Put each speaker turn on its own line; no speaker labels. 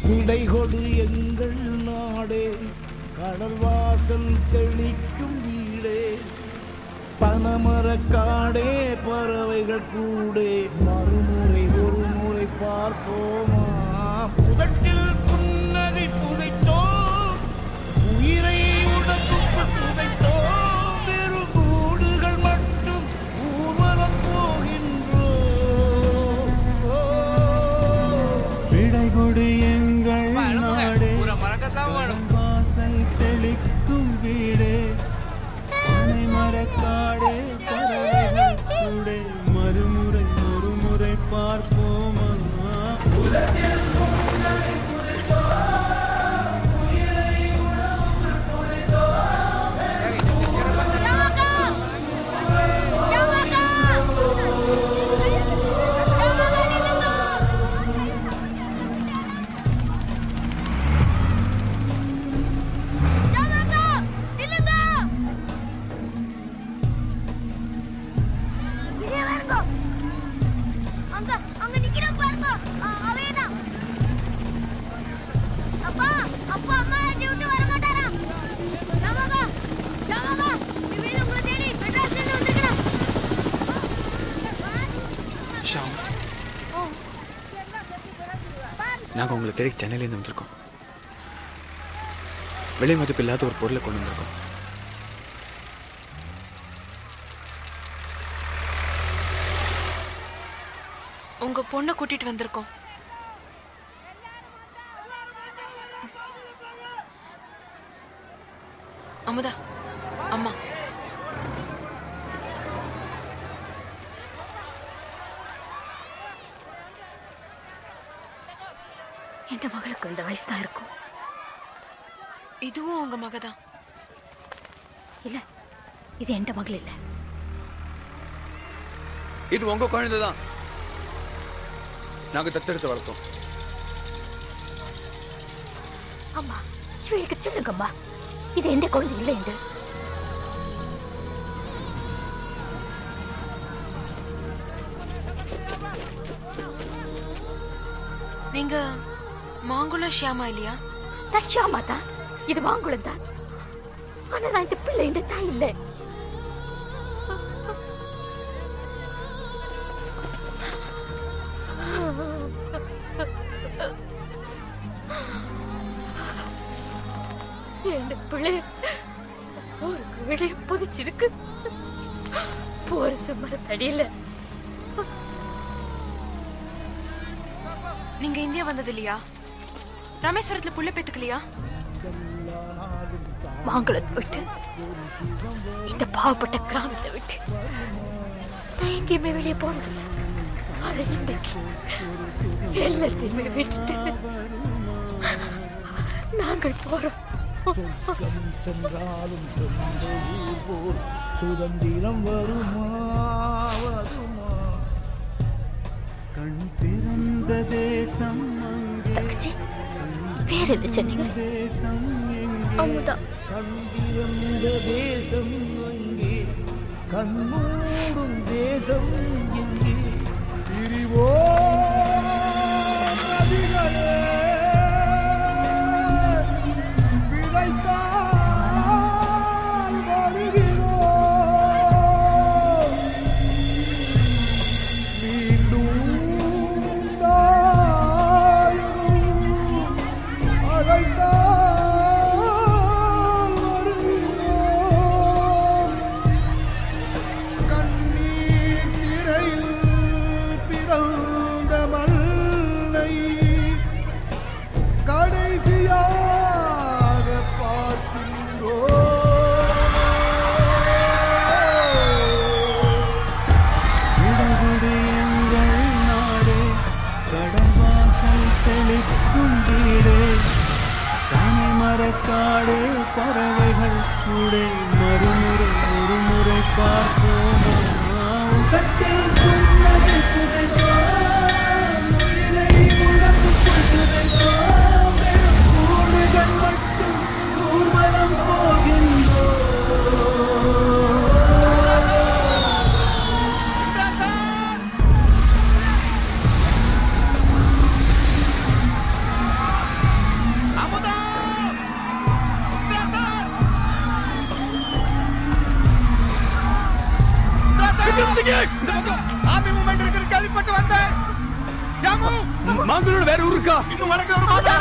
விடை கொடு எங்கள் நாடே கடல் வாசல் தெளிக்கும் வீடே பனமரக்காடே பறவைகள் கூடே மறுமுறை ஒரு முறை பார்ப்போமா புதட்டில் புன்னகை புதைத்தோம் உயிரை உடம்புக்குள் புதைத்தோம் வெறும் கூடுகள் மட்டும் ஊர்வலம் போகின்றோம் ஓ.
விடை கொடு எங்கள் நாடே வாசல் தெளிக்கும் வீடே பனை மரக்காடே பறவைகள் கூடே மறுமுறை ஒரு முறை பார்ப்போமா
அங்க அங்க நிக்கிறான் பாருங்க அ- அவன்தான். அப்பா அப்பா அம்மா என்னை விட்டு வர மாட்டாராம் ராமாக்கா ராமாக்கா இவன் உங்களை தேடி மெட்ராஸ்ல இருந்து வந்திருக்கிறான்
ஷாம் நாங்கள் உங்களை தேடி சென்னையிலேருந்து வந்திருக்கோம் விலை மதிப்பு இல்லாத ஒரு பொருளை கொண்டு வந்திருக்கோம்
உங்க பொண்ணை கூட்டிட்டு வந்திருக்கோம் அமுதா அம்மா
என் மகளுக்கு இந்த வயசு தான் இருக்கும்
இதுவும் உங்க மகதான்
இல்ல இது என் மகள் இல்ல
இது உங்க குழந்தை தான் நாங்கள் தத்தெடுத்து வளர்த்தோம்
அம்மா இவளுக்கு சொல்லுங்கம்மா இது எந்த குழந்தை இல்லை என்று
நீங்க மாங்குளம் ஷியாமா இல்லையா
நான் ஷியாமா தான் இது வாங்குளம் தான் ஆனா நான் இந்த பிள்ளை இந்த தாய் இல்லை என் பிள்ளை ஒரு வெளியே புதிச்சிருக்கு போற சுமர தடியில
நீங்க இந்தியா வந்தது இல்லையா ராமேஸ்வரத்துல புள்ள பெத்துக்கலையா
மாங்குளத்தை விட்டு இந்த பாவப்பட்ட கிராமத்தை விட்டு நான் எங்கேயுமே வெளியே போனதில்லை ஆனா இன்னைக்கு எல்லாத்தையுமே விட்டுட்டு நாங்கள் போறோம்
சொர்க்கம் சென்றாலும் சொந்த ஊர் போல் சுதந்திரம் வருமா வருமா
கண் திறந்த தேசம் அங்கே
தங்கச்சி பேர் என்ன சொன்னீங்க
தேசம் எங்கே
அமுதா
கண்டிருந்த தேசம் அங்கே கண்மூடும் தேசம் எங்கே பிரிவோ நதிகளே விதைத்தால் வருகிறோம் மீண்டும் தாயகம் அழைத்தால் வருகிறோம் கண்ணீர் திரையில் பிறந்த மல்லை கடைசியாக பார்க்கின்றோம்
விடகுடு எங்கள் நாடே கடல் வாசல் தெளிக்கும் வீடே தனி மரக்காடே பறவைகள் கூடே மறுமுறை ஒரு முறை பார்ப்போமா உதட்டில் புன்னகை புதைத்தோம், உயிரை உடம்புக்குள் புதைத்தோம், வெறும் கூடுகள் மட்டும் ஊர்வலம் போகின்றோம்
வேற ஊர் இருக்கா
இன்னும் வடக்கு வர மாட்டா